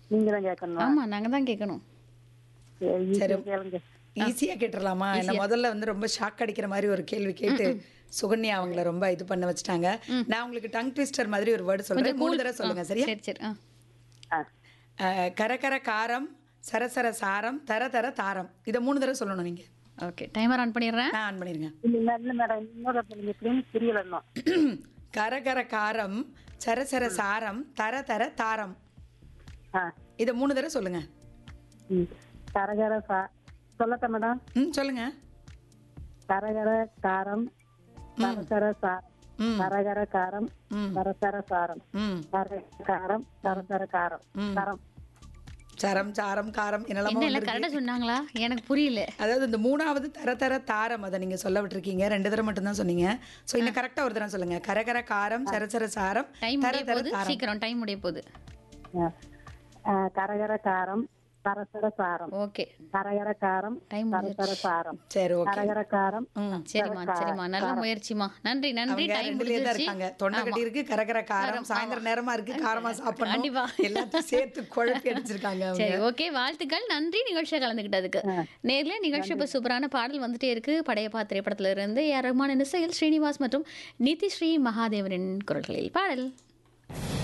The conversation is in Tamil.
நீங்க தான் கேட்கணும் ஆமா நாங்க தான் கேட்கணும் சரி ஈஸியா கேளுங்க ஈஸியா கேட்டுடலாமா என்ன முதல்ல வந்து ரொம்ப ஷாக் அடிக்கிற மாதிரி ஒரு கேள்வி கேட்டு சுகன்யா அவங்கள ரொம்ப இது பண்ண வச்சுட்டாங்க நான் உங்களுக்கு டங் ட்விஸ்டர் மாதிரி ஒரு வேர்டு சொல்றேன் மூணு தடவை சொல்லுங்க சரியா சரி சரி ஆ ஆ அஹ், கரகர காரம் சரசர சாரம் தர தர தாரம் இதை மூணு தடவை சொல்லணும் நீங்க ஓகே டைமர் ஆன் பண்ணிடுறேன் நான் ஆன் பண்ணிருங்க இல்ல இல்ல மேடம் இன்னொரு நீங்க எப்படின்னு புரியல இன்னும் கரகர காரம் சரசர சாரம் தர தர தாரம் ஆ இதை மூணு தடவை சொல்லுங்க ம். கரகர சா சொல்லட்ட மேடம் ம் சொல்லுங்க கரகர காரம் சரசர சாரம் ம் கரகர காரம் ம் சரசர சாரம் ம் கர காரம் சரசர காரம் தரம் சரம் சாரம் காரம் என்னெல்லாமோ என்ன இல்ல வந்திருக்கு. கரெக்டா சொன்னாங்களா எனக்கு புரியல அதாவது இந்த மூணாவது தர தர தாரம் அதை நீங்க சொல்ல விட்டுருக்கீங்க ரெண்டு தடவை மட்டும் தான் சொன்னீங்க சோ இன்னும் கரெக்டா ஒரு தடவை சொல்லுங்க கரகர காரம் சரசர சாரம் டைம் தர முடிய தர போகுது தாரம் சீக்கிரம் டைம் முடிய போகுது ஆ. ஆ, கரகர காரம் சரசர சாரம் ஓகே கரகர காரம் டைம் சரசர சாரம் சரி ஓகே கரகர காரம் ம் சரிம்மா சரிம்மா நல்ல முயற்சிமா நன்றி நன்றி அவங்க டைம் ரெண்டுலயே தான் முடிஞ்சிருச்சு இருக்காங்க தொண்டை கட்டி இருக்கு கரகர காரம் சாயந்தரம் நேரமா இருக்கு காரமா சாப்பிடணும் கண்டிப்பா. எல்லாத்தையும் சேர்த்து குழப்பி அடிச்சிருக்காங்க அவங்க சரி ஓகே வாழ்த்துக்கள் நன்றி நிகழ்ச்சியை கலந்துக்கிட்டதுக்கு நேர்ல நிகழ்ச்சி இப்போ சூப்பரான பாடல் வந்துட்டே இருக்கு படையப்பா திரைப்படத்துல இருந்து ஏ ஆர் ரஹ்மான் இசையில் ஸ்ரீனிவாஸ் மற்றும் நிதிஸ்ரீ மகாதேவனின் குரல்களில் பாடல்